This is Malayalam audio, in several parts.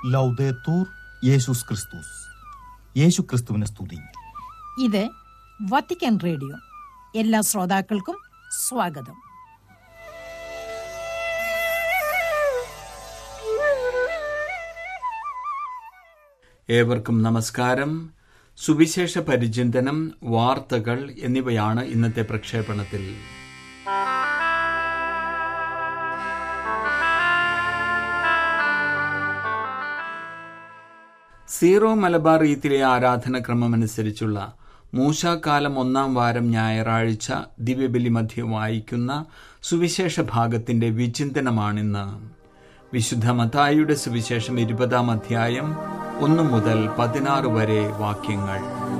ലൗദേത്തൂർ യേശുസ് ക്രിസ്തുസ് യേശു ക്രിസ്തുവിനെ സ്തുതി ഇത് വത്തിക്കാൻ റേഡിയോ എല്ലാ ശ്രോതാക്കൾക്കും സ്വാഗതം ഏവർക്കും നമസ്കാരം സുവിശേഷ പരിചിന്തനം വാർത്തകൾ എന്നിവയാണ് ഇന്നത്തെ പ്രക്ഷേപണത്തിൽ സീറോ മലബാർ ഈത്തിലെ ആരാധനക്രമമനുസരിച്ചുള്ള മൂശാക്കാലം ഒന്നാം വാരം ഞായറാഴ്ച ദിവ്യബലി മധ്യ വായിക്കുന്ന സുവിശേഷ ഭാഗത്തിന്റെ വിചിന്തനമാണിന്ന് വിശുദ്ധ മത്തായിയുടെ സുവിശേഷം ഇരുപതാം അധ്യായം ഒന്നു മുതൽ പതിനാറ് വരെ വാക്യങ്ങൾ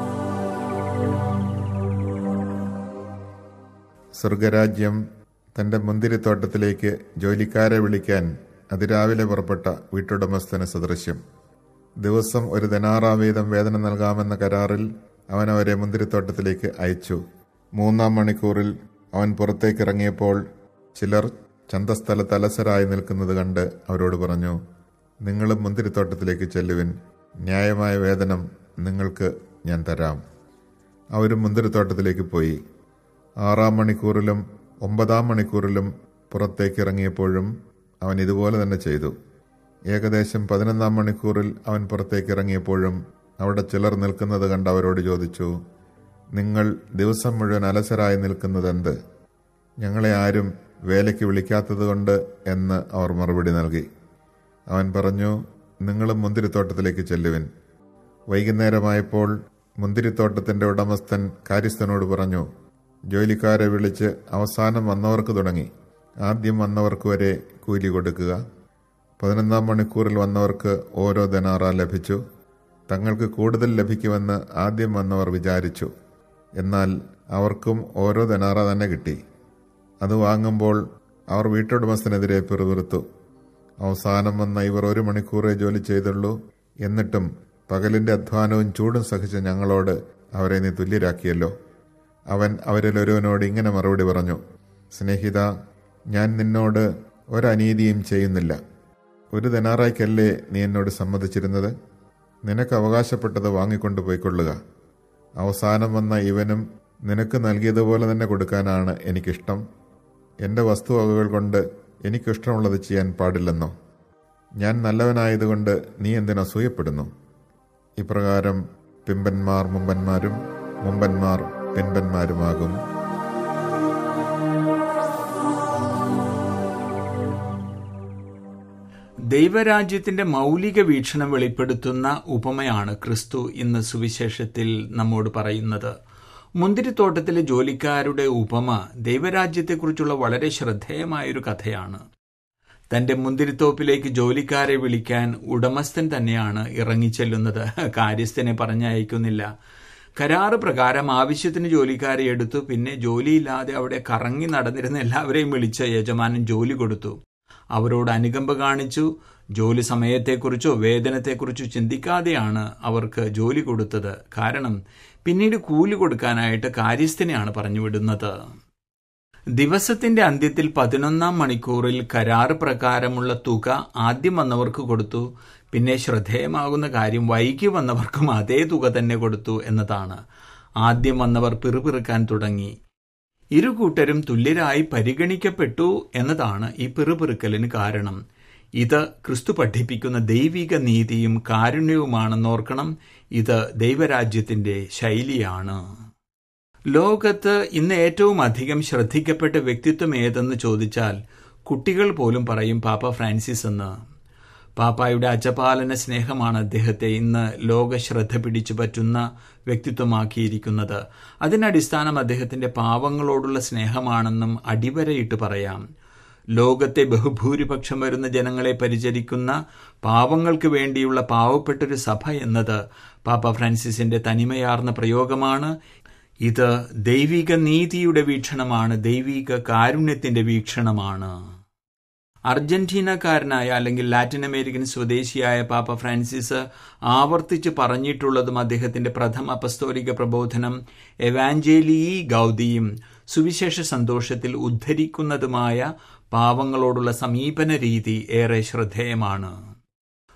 സ്വർഗരാജ്യം തന്റെ മുന്തിരിത്തോട്ടത്തിലേക്ക് ജോലിക്കാരെ വിളിക്കാൻ അതിരാവിലെ പുറപ്പെട്ട വീട്ടുടമസ്ഥന് സദൃശ്യം ദിവസം ഒരു ധനാറാ വീതം വേതനം നൽകാമെന്ന കരാറിൽ അവൻ അവരെ മുന്തിരിത്തോട്ടത്തിലേക്ക് അയച്ചു മൂന്നാം മണിക്കൂറിൽ അവൻ പുറത്തേക്ക് ഇറങ്ങിയപ്പോൾ ചിലർ ചന്തസ്ഥലത്ത് അലസരായി നിൽക്കുന്നത് കണ്ട് അവരോട് പറഞ്ഞു നിങ്ങളും മുന്തിരിത്തോട്ടത്തിലേക്ക് ചെല്ലുവിൻ ന്യായമായ വേതനം നിങ്ങൾക്ക് ഞാൻ തരാം അവരും മുന്തിരിത്തോട്ടത്തിലേക്ക് പോയി ആറാം മണിക്കൂറിലും ഒമ്പതാം മണിക്കൂറിലും പുറത്തേക്ക് ഇറങ്ങിയപ്പോഴും അവൻ ഇതുപോലെ തന്നെ ചെയ്തു ഏകദേശം പതിനൊന്നാം മണിക്കൂറിൽ അവൻ പുറത്തേക്ക് ഇറങ്ങിയപ്പോഴും അവിടെ ചിലർ നിൽക്കുന്നത് കണ്ട് അവരോട് ചോദിച്ചു നിങ്ങൾ ദിവസം മുഴുവൻ അലസരായി നിൽക്കുന്നതെന്ത് ഞങ്ങളെ ആരും വേലയ്ക്ക് വിളിക്കാത്തതുകൊണ്ട് എന്ന് അവർ മറുപടി നൽകി അവൻ പറഞ്ഞു നിങ്ങളും മുന്തിരിത്തോട്ടത്തിലേക്ക് ചെല്ലുവിൻ വൈകുന്നേരമായപ്പോൾ മുന്തിരിത്തോട്ടത്തിന്റെ ഉടമസ്ഥൻ കാര്യസ്ഥനോട് പറഞ്ഞു ജോലിക്കാരെ വിളിച്ച് അവസാനം വന്നവർക്ക് തുടങ്ങി ആദ്യം വന്നവർക്ക് വരെ കൂലി കൊടുക്കുക പതിനൊന്നാം മണിക്കൂറിൽ വന്നവർക്ക് ഓരോ ധനാറ ലഭിച്ചു തങ്ങൾക്ക് കൂടുതൽ ലഭിക്കുമെന്ന് ആദ്യം വന്നവർ വിചാരിച്ചു എന്നാൽ അവർക്കും ഓരോ ധനാറ തന്നെ കിട്ടി അത് വാങ്ങുമ്പോൾ അവർ വീട്ടുടമസ്ഥനെതിരെ പിറുപിറുത്തു അവസാനം വന്ന ഇവർ ഒരു മണിക്കൂറേ ജോലി ചെയ്തുള്ളൂ എന്നിട്ടും പകലിന്റെ അധ്വാനവും ചൂടും സഹിച്ച ഞങ്ങളോട് അവരെ നീ തുല്യരാക്കിയല്ലോ അവൻ അവരിൽ ഒരുവനോട് ഇങ്ങനെ മറുപടി പറഞ്ഞു സ്നേഹിത ഞാൻ നിന്നോട് ഒരനീതിയും ചെയ്യുന്നില്ല ഒരു ധനാറായ്ക്കല്ലേ നീ എന്നോട് സമ്മതിച്ചിരുന്നത് നിനക്ക് അവകാശപ്പെട്ടത് വാങ്ങിക്കൊണ്ടു പോയിക്കൊള്ളുക അവസാനം വന്ന ഇവനും നിനക്ക് നൽകിയതുപോലെ തന്നെ കൊടുക്കാനാണ് എനിക്കിഷ്ടം എൻ്റെ വസ്തുവകകൾ കൊണ്ട് എനിക്കിഷ്ടമുള്ളത് ചെയ്യാൻ പാടില്ലെന്നോ ഞാൻ നല്ലവനായതുകൊണ്ട് നീ എന്തിനു അസൂയപ്പെടുന്നു ഇപ്രകാരം പിമ്പന്മാർ മുമ്പന്മാരും മുമ്പന്മാർ പിൻപന്മാരുമാകും ദൈവരാജ്യത്തിന്റെ മൗലിക വീക്ഷണം വെളിപ്പെടുത്തുന്ന ഉപമയാണ് ക്രിസ്തു ഇന്ന് സുവിശേഷത്തിൽ നമ്മോട് പറയുന്നത് മുന്തിരിത്തോട്ടത്തിലെ ജോലിക്കാരുടെ ഉപമ ദൈവരാജ്യത്തെക്കുറിച്ചുള്ള വളരെ ശ്രദ്ധേയമായൊരു കഥയാണ് തന്റെ മുന്തിരിത്തോപ്പിലേക്ക് ജോലിക്കാരെ വിളിക്കാൻ ഉടമസ്ഥൻ തന്നെയാണ് ഇറങ്ങിച്ചെല്ലുന്നത് കാര്യസ്ഥനെ പറഞ്ഞയക്കുന്നില്ല കരാറ് പ്രകാരം ആവശ്യത്തിന് ജോലിക്കാരെ എടുത്തു പിന്നെ ജോലിയില്ലാതെ അവിടെ കറങ്ങി നടന്നിരുന്ന എല്ലാവരെയും വിളിച്ച് യജമാനൻ ജോലി കൊടുത്തു അവരോട് അനുകമ്പ കാണിച്ചു ജോലി സമയത്തെക്കുറിച്ചോ വേതനത്തെക്കുറിച്ചോ ചിന്തിക്കാതെയാണ് അവർക്ക് ജോലി കൊടുത്തത് കാരണം പിന്നീട് കൂലി കൊടുക്കാനായിട്ട് കാര്യസ്ഥനെയാണ് പറഞ്ഞുവിടുന്നത് ദിവസത്തിന്റെ അന്ത്യത്തിൽ പതിനൊന്നാം മണിക്കൂറിൽ കരാർ പ്രകാരമുള്ള തുക ആദ്യം വന്നവർക്ക് കൊടുത്തു പിന്നെ ശ്രദ്ധേയമാകുന്ന കാര്യം വൈകി വന്നവർക്കും അതേ തുക തന്നെ കൊടുത്തു എന്നതാണ് ആദ്യം വന്നവർ പിറുപിറുക്കാൻ തുടങ്ങി ഇരു കൂട്ടരും തുല്യരായി പരിഗണിക്കപ്പെട്ടു എന്നതാണ് ഈ പിറുപിറുക്കലിന് കാരണം ഇത് ക്രിസ്തു പഠിപ്പിക്കുന്ന ദൈവിക നീതിയും കാരുണ്യവുമാണെന്നോർക്കണം ഇത് ദൈവരാജ്യത്തിന്റെ ശൈലിയാണ് ലോകത്ത് ഇന്ന് ഏറ്റവും അധികം ശ്രദ്ധിക്കപ്പെട്ട വ്യക്തിത്വം ഏതെന്ന് ചോദിച്ചാൽ കുട്ടികൾ പോലും പറയും പാപ്പ ഫ്രാൻസിസ് എന്ന് പാപ്പായുടെ അജപാലന സ്നേഹമാണ് അദ്ദേഹത്തെ ഇന്ന് ലോക ശ്രദ്ധ പിടിച്ചു പറ്റുന്ന വ്യക്തിത്വമാക്കിയിരിക്കുന്നത് അതിനടിസ്ഥാനം അദ്ദേഹത്തിന്റെ പാവങ്ങളോടുള്ള സ്നേഹമാണെന്നും അടിവരയിട്ട് പറയാം ലോകത്തെ ബഹുഭൂരിപക്ഷം വരുന്ന ജനങ്ങളെ പരിചരിക്കുന്ന പാവങ്ങൾക്ക് വേണ്ടിയുള്ള പാവപ്പെട്ടൊരു സഭ എന്നത് പാപ്പ ഫ്രാൻസിസിന്റെ തനിമയാർന്ന പ്രയോഗമാണ് ഇത് ദൈവിക നീതിയുടെ വീക്ഷണമാണ് ദൈവിക കാരുണ്യത്തിന്റെ വീക്ഷണമാണ് അർജന്റീനക്കാരനായ അല്ലെങ്കിൽ ലാറ്റിൻ അമേരിക്കൻ സ്വദേശിയായ പാപ്പ ഫ്രാൻസിസ് ആവർത്തിച്ച് പറഞ്ഞിട്ടുള്ളതും അദ്ദേഹത്തിന്റെ പ്രഥമ അപസ്തോലിക പ്രബോധനം എവാഞ്ചേലിയി ഗൗദിയും സുവിശേഷ സന്തോഷത്തിൽ ഉദ്ധരിക്കുന്നതുമായ പാവങ്ങളോടുള്ള സമീപന രീതി ഏറെ ശ്രദ്ധേയമാണ്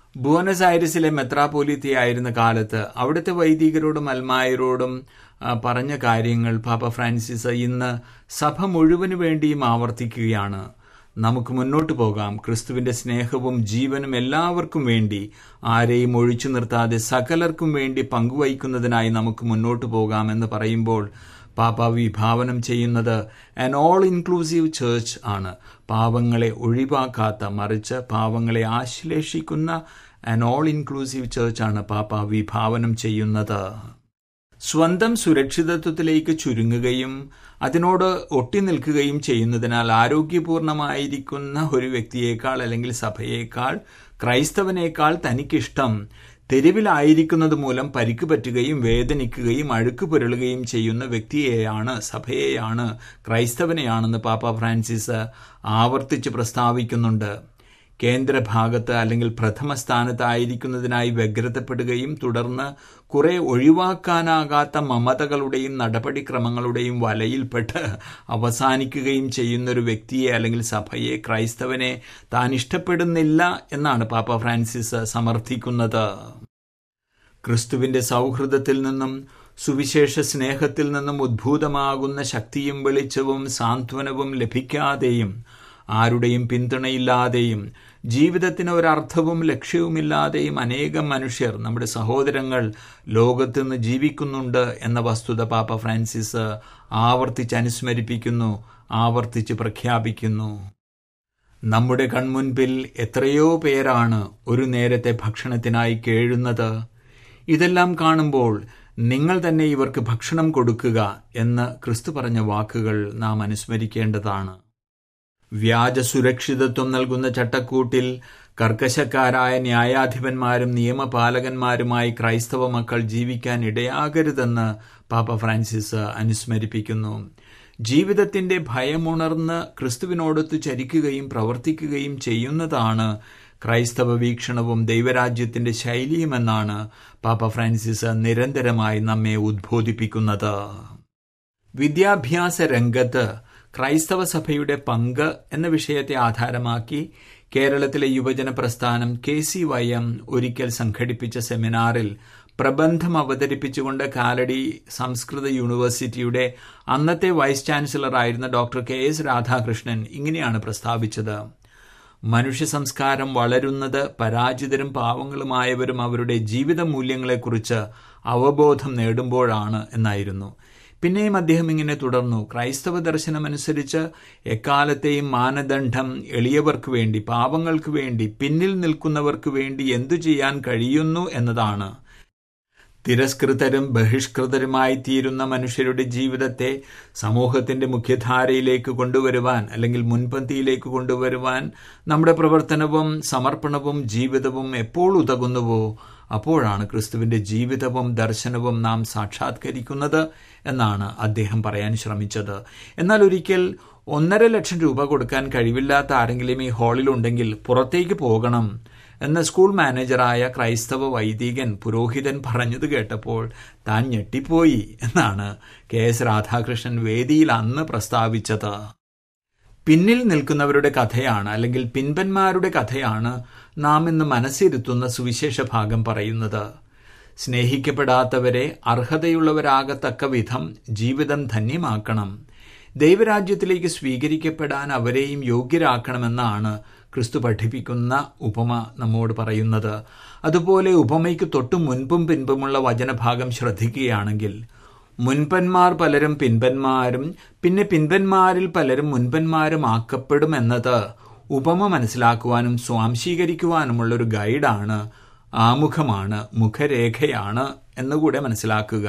ബുവനസ് ഐറിസിലെ മെത്രാപോലിത്തയായിരുന്ന കാലത്ത് അവിടുത്തെ വൈദികരോടും അൽമായരോടും ആ, പറഞ്ഞ കാര്യങ്ങൾ പാപ്പ ഫ്രാൻസിസ് ഇന്ന് സഭ മുഴുവനു വേണ്ടിയും ആവർത്തിക്കുകയാണ് നമുക്ക് മുന്നോട്ട് പോകാം ക്രിസ്തുവിന്റെ സ്നേഹവും ജീവനും എല്ലാവർക്കും വേണ്ടി ആരെയും ഒഴിച്ചു നിർത്താതെ സകലർക്കും വേണ്ടി പങ്കുവയ്ക്കുന്നതിനായി നമുക്ക് മുന്നോട്ട് പോകാം എന്ന് പറയുമ്പോൾ പാപ്പ വിഭാവനം ചെയ്യുന്നത് ആൻ ഓൾ ഇൻക്ലൂസീവ് ചേർച്ച് ആണ് പാവങ്ങളെ ഒഴിവാക്കാത്ത മറിച്ച് പാവങ്ങളെ ആശ്ലേഷിക്കുന്ന ആൻ ഓൾ ഇൻക്ലൂസീവ് ചേർച്ചാണ് പാപ്പ വിഭാവനം ചെയ്യുന്നത് സ്വന്തം സുരക്ഷിതത്വത്തിലേക്ക് ചുരുങ്ങുകയും അതിനോട് ഒട്ടി നിൽക്കുകയും ചെയ്യുന്നതിനാൽ ആരോഗ്യപൂർണമായിരിക്കുന്ന ഒരു വ്യക്തിയേക്കാൾ അല്ലെങ്കിൽ സഭയേക്കാൾ ക്രൈസ്തവനേക്കാൾ തനിക്കിഷ്ടം തെരുവിലായിരിക്കുന്നത് മൂലം പരിക്ക് പറ്റുകയും വേദനിക്കുകയും അഴുക്ക് പുരളുകയും ചെയ്യുന്ന വ്യക്തിയെയാണ് സഭയെയാണ് ക്രൈസ്തവനെയാണെന്ന് പാപ്പ ഫ്രാൻസിസ് ആവർത്തിച്ച് പ്രസ്താവിക്കുന്നുണ്ട് കേന്ദ്രഭാഗത്ത് അല്ലെങ്കിൽ പ്രഥമ സ്ഥാനത്തായിരിക്കുന്നതിനായി വ്യഗ്രതപ്പെടുകയും തുടർന്ന് കുറെ ഒഴിവാക്കാനാകാത്ത മമതകളുടെയും നടപടിക്രമങ്ങളുടെയും വലയിൽപ്പെട്ട് അവസാനിക്കുകയും ചെയ്യുന്നൊരു വ്യക്തിയെ അല്ലെങ്കിൽ സഭയെ ക്രൈസ്തവനെ താൻ ഇഷ്ടപ്പെടുന്നില്ല എന്നാണ് പാപ്പ ഫ്രാൻസിസ് സമർത്ഥിക്കുന്നത് ക്രിസ്തുവിന്റെ സൗഹൃദത്തിൽ നിന്നും സുവിശേഷ സ്നേഹത്തിൽ നിന്നും ഉദ്ഭൂതമാകുന്ന ശക്തിയും വെളിച്ചവും സാന്ത്വനവും ലഭിക്കാതെയും ആരുടെയും പിന്തുണയില്ലാതെയും ജീവിതത്തിന് ഒരർത്ഥവും ലക്ഷ്യവുമില്ലാതെയും അനേകം മനുഷ്യർ നമ്മുടെ സഹോദരങ്ങൾ ലോകത്ത് നിന്ന് ജീവിക്കുന്നുണ്ട് എന്ന വസ്തുത പാപ്പ ഫ്രാൻസിസ് ആവർത്തിച്ച് അനുസ്മരിപ്പിക്കുന്നു ആവർത്തിച്ച് പ്രഖ്യാപിക്കുന്നു നമ്മുടെ കൺമുൻപിൽ എത്രയോ പേരാണ് ഒരു നേരത്തെ ഭക്ഷണത്തിനായി കേഴുന്നത് ഇതെല്ലാം കാണുമ്പോൾ നിങ്ങൾ തന്നെ ഇവർക്ക് ഭക്ഷണം കൊടുക്കുക എന്ന് ക്രിസ്തു പറഞ്ഞ വാക്കുകൾ നാം അനുസ്മരിക്കേണ്ടതാണ് വ്യാജ സുരക്ഷിതത്വം നൽകുന്ന ചട്ടക്കൂട്ടിൽ കർക്കശക്കാരായ ന്യായാധിപന്മാരും നിയമപാലകന്മാരുമായി ക്രൈസ്തവ മക്കൾ ജീവിക്കാൻ ഇടയാകരുതെന്ന് പാപ്പ ഫ്രാൻസിസ് അനുസ്മരിപ്പിക്കുന്നു ജീവിതത്തിന്റെ ഭയമുണർന്ന് ക്രിസ്തുവിനോടൊത്ത് ചരിക്കുകയും പ്രവർത്തിക്കുകയും ചെയ്യുന്നതാണ് ക്രൈസ്തവ വീക്ഷണവും ദൈവരാജ്യത്തിന്റെ ശൈലിയുമെന്നാണ് പാപ്പ ഫ്രാൻസിസ് നിരന്തരമായി നമ്മെ ഉദ്ബോധിപ്പിക്കുന്നത് വിദ്യാഭ്യാസ രംഗത്ത് ക്രൈസ്തവ സഭയുടെ പങ്ക് എന്ന വിഷയത്തെ ആധാരമാക്കി കേരളത്തിലെ യുവജന പ്രസ്ഥാനം കെ സി വൈ എം ഒരിക്കൽ സംഘടിപ്പിച്ച സെമിനാറിൽ പ്രബന്ധം അവതരിപ്പിച്ചുകൊണ്ട് കാലടി സംസ്കൃത യൂണിവേഴ്സിറ്റിയുടെ അന്നത്തെ വൈസ് ചാൻസലറായിരുന്ന ഡോക്ടർ കെ എസ് രാധാകൃഷ്ണൻ ഇങ്ങനെയാണ് പ്രസ്താവിച്ചത് മനുഷ്യ സംസ്കാരം വളരുന്നത് പരാജിതരും പാവങ്ങളുമായവരും അവരുടെ ജീവിത മൂല്യങ്ങളെക്കുറിച്ച് അവബോധം നേടുമ്പോഴാണ് എന്നായിരുന്നു പിന്നെയും അദ്ദേഹം ഇങ്ങനെ തുടർന്നു ക്രൈസ്തവ ദർശനമനുസരിച്ച് എക്കാലത്തെയും മാനദണ്ഡം എളിയവർക്ക് വേണ്ടി പാവങ്ങൾക്ക് വേണ്ടി പിന്നിൽ നിൽക്കുന്നവർക്ക് വേണ്ടി എന്തു ചെയ്യാൻ കഴിയുന്നു എന്നതാണ് തിരസ്കൃതരും ബഹിഷ്കൃതരുമായി തീരുന്ന മനുഷ്യരുടെ ജീവിതത്തെ സമൂഹത്തിന്റെ മുഖ്യധാരയിലേക്ക് കൊണ്ടുവരുവാൻ അല്ലെങ്കിൽ മുൻപന്തിയിലേക്ക് കൊണ്ടുവരുവാൻ നമ്മുടെ പ്രവർത്തനവും സമർപ്പണവും ജീവിതവും എപ്പോൾ ഉതകുന്നുവോ അപ്പോഴാണ് ക്രിസ്തുവിന്റെ ജീവിതവും ദർശനവും നാം സാക്ഷാത്കരിക്കുന്നത് എന്നാണ് അദ്ദേഹം പറയാൻ ശ്രമിച്ചത് എന്നാൽ ഒരിക്കൽ ഒന്നര ലക്ഷം രൂപ കൊടുക്കാൻ കഴിവില്ലാത്ത ആരെങ്കിലും ഈ ഹാളിലുണ്ടെങ്കിൽ പുറത്തേക്ക് പോകണം എന്ന് സ്കൂൾ മാനേജറായ ക്രൈസ്തവ വൈദികൻ പുരോഹിതൻ പറഞ്ഞത് കേട്ടപ്പോൾ താൻ ഞെട്ടിപ്പോയി എന്നാണ് കെ എസ് രാധാകൃഷ്ണൻ വേദിയിൽ അന്ന് പ്രസ്താവിച്ചത് പിന്നിൽ നിൽക്കുന്നവരുടെ കഥയാണ് അല്ലെങ്കിൽ പിൻപന്മാരുടെ കഥയാണ് നാം ഇന്ന് മനസ്സിരുത്തുന്ന സുവിശേഷ ഭാഗം പറയുന്നത് സ്നേഹിക്കപ്പെടാത്തവരെ അർഹതയുള്ളവരാകത്തക്ക വിധം ജീവിതം ധന്യമാക്കണം ദൈവരാജ്യത്തിലേക്ക് സ്വീകരിക്കപ്പെടാൻ അവരെയും യോഗ്യരാക്കണമെന്നാണ് ക്രിസ്തു പഠിപ്പിക്കുന്ന ഉപമ നമ്മോട് പറയുന്നത് അതുപോലെ ഉപമയ്ക്ക് തൊട്ടു മുൻപും പിൻപുമുള്ള വചനഭാഗം ശ്രദ്ധിക്കുകയാണെങ്കിൽ മുൻപന്മാർ പലരും പിൻപന്മാരും പിന്നെ പിൻപന്മാരിൽ പലരും മുൻപന്മാരും ആക്കപ്പെടും എന്നത് ഉപമ മനസ്സിലാക്കുവാനും സ്വാംശീകരിക്കുവാനുമുള്ള ഒരു ഗൈഡാണ് ആമുഖമാണ് മുഖരേഖയാണ് എന്നുകൂടെ മനസ്സിലാക്കുക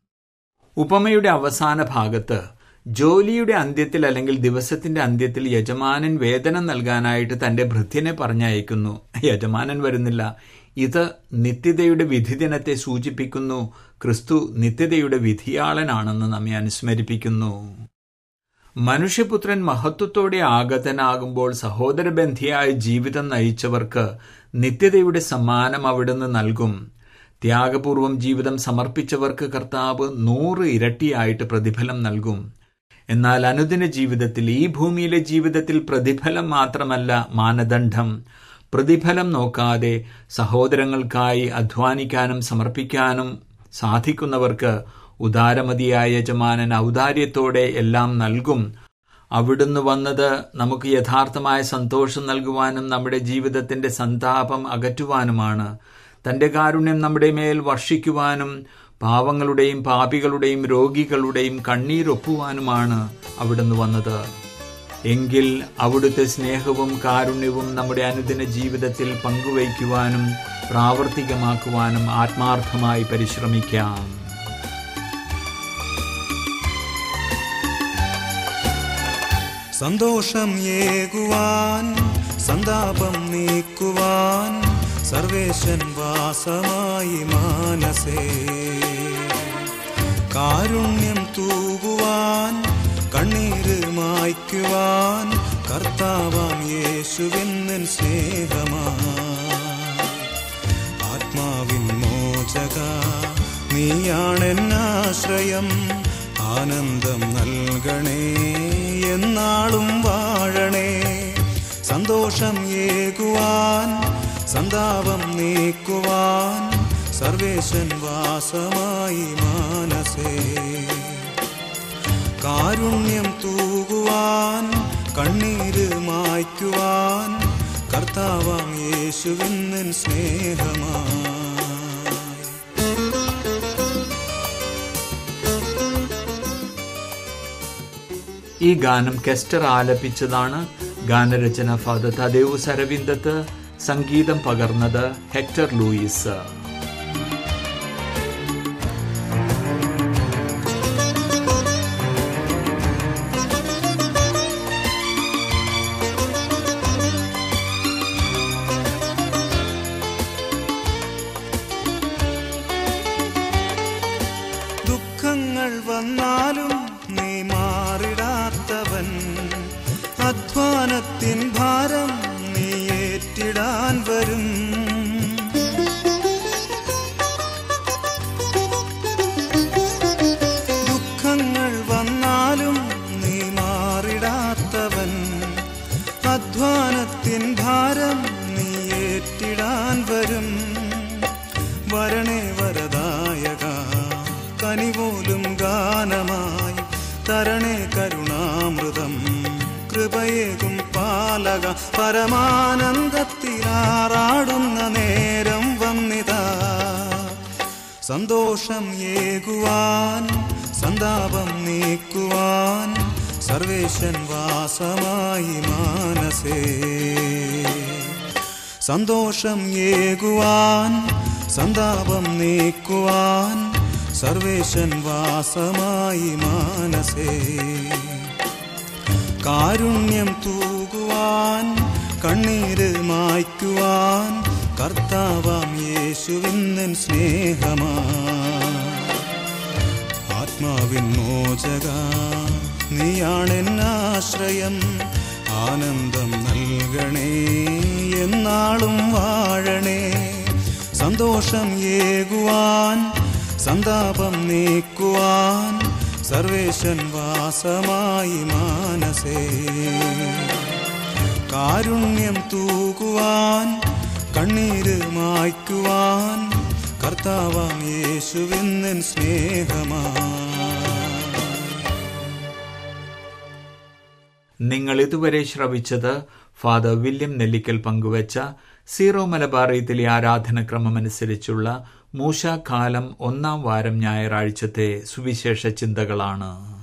ഉപമയുടെ അവസാന ഭാഗത്ത് ജോലിയുടെ അന്ത്യത്തിൽ അല്ലെങ്കിൽ ദിവസത്തിന്റെ അന്ത്യത്തിൽ യജമാനൻ വേതനം നൽകാനായിട്ട് തന്റെ ഭൃത്യനെ പറഞ്ഞയക്കുന്നു യജമാനൻ വരുന്നില്ല ഇത് നിത്യതയുടെ വിധിദിനത്തെ സൂചിപ്പിക്കുന്നു ക്രിസ്തു നിത്യതയുടെ വിധിയാളനാണെന്ന് നമ്മെ അനുസ്മരിപ്പിക്കുന്നു മനുഷ്യപുത്രൻ മഹത്വത്തോടെ ആഗതനാകുമ്പോൾ സഹോദരബന്ധിയായ ജീവിതം നയിച്ചവർക്ക് നിത്യതയുടെ സമ്മാനം അവിടുന്ന് നൽകും ത്യാഗപൂർവം ജീവിതം സമർപ്പിച്ചവർക്ക് കർത്താവ് നൂറ് ഇരട്ടിയായിട്ട് പ്രതിഫലം നൽകും എന്നാൽ അനുദിന ജീവിതത്തിൽ ഈ ഭൂമിയിലെ ജീവിതത്തിൽ പ്രതിഫലം മാത്രമല്ല മാനദണ്ഡം പ്രതിഫലം നോക്കാതെ സഹോദരങ്ങൾക്കായി അധ്വാനിക്കാനും സമർപ്പിക്കാനും സാധിക്കുന്നവർക്ക് ഉദാരമതിയായ യജമാനൻ ഔദാര്യത്തോടെ എല്ലാം നൽകും അവിടുന്ന് വന്നത് നമുക്ക് യഥാർത്ഥമായ സന്തോഷം നൽകുവാനും നമ്മുടെ ജീവിതത്തിന്റെ സന്താപം അകറ്റുവാനുമാണ് തന്റെ കാരുണ്യം നമ്മുടെ മേൽ വർഷിക്കുവാനും പാവങ്ങളുടെയും പാപികളുടെയും രോഗികളുടെയും കണ്ണീരൊപ്പുവാനുമാണ് അവിടുന്ന് വന്നത് എങ്കിൽ അവിടുത്തെ സ്നേഹവും കാരുണ്യവും നമ്മുടെ അനുദിന ജീവിതത്തിൽ പങ്കുവയ്ക്കുവാനും പ്രാവർത്തികമാക്കുവാനും ആത്മാർത്ഥമായി പരിശ്രമിക്കാം സന്തോഷം ഏകുവാൻ സന്താപം നീക്കുവാൻ സർവേശൻ വാസമായി മാനസേ കാരുണ്യം തൂകുവാൻ കണ്ണീര് മായ്ക്കുവാൻ കർത്താവാം യേശുവെന്നൻ സ്നേഹമായി ആത്മാവിൻ മോചക നീയാണെന്നാശ്രയം ആനന്ദം നൽകണേ എന്നാളും വാഴണേ സന്തോഷം ഏകുവാൻ സന്താപം നീക്കുവാൻ സർവേശൻ വാസമായി മാനസേ കാരുണ്യം തൂകുവാൻ കണ്ണീര് മായ്ക്കുവാൻ കർത്താവാം യേശുവിന്നൻ സ്നേഹമായി ഈ ഗാനം കെസ്റ്റർ ആലപിച്ചതാണ് ഗാനരചന ഫാദർ തദേവ് സരവിന്ദത്ത് സംഗീതം പകർന്നത് ഹെക്ടർ ലൂയിസ് ദുഃഖങ്ങൾ വന്നാലും നീ മാറിടാത്തവൻ അധ്വാനത്തിൻ ഭാരം നീ ഏറ്റിടാൻ വരും ദുഃഖങ്ങൾ വന്നാലും നീ മാറിടാത്തവൻ അധ്വാനത്തിൻ ഭാരം നീ ഏറ്റിടാൻ വരും വരണേ വരദായക കനിപോലും ഗാനമായി തരണേ കരുണാമൃതം കൃപയേകും പാലക പരമാനന്ദത്തിലാറാടുന്ന നേരം വന്നിതാ സന്തോഷം ഏകുവാൻ സന്താപം നീക്കുവാൻ സർവേശൻ വാസമായി മാനസേ സന്തോഷം ഏകുവാൻ സന്താപം നീക്കുവാൻ സർവേശൻ വാസമായി മാനസേ കാരുണ്യം തൂകുവാൻ കണ്ണീര് മായ്ക്കുവാൻ കർത്താവാം യേശുവിന്നൻ സ്നേഹമാ ആത്മാവിൻ മോചക നീയാണെന്നാശ്രയം ആനന്ദം നൽകണേ എന്നാളും വാഴണേ സന്തോഷം ഏകുവാൻ സന്താപം നീക്കുവാൻ സർവേശൻ വാസമായി മാനസേ കാരുണ്യം തൂകുവാൻ കണ്ണീര് മായ്ക്കുവാൻ കർത്താവാം യേശുവിന്നൻ സ്നേഹമാ നിങ്ങൾ ഇതുവരെ ശ്രവിച്ചത് ഫാദർ വില്യം നെല്ലിക്കൽ പങ്കുവച്ച സീറോ മലബാറീത്തിലെ ആരാധനക്രമമനുസരിച്ചുള്ള മൂശാകാലം ഒന്നാം വാരം ഞായറാഴ്ചത്തെ സുവിശേഷ ചിന്തകളാണ്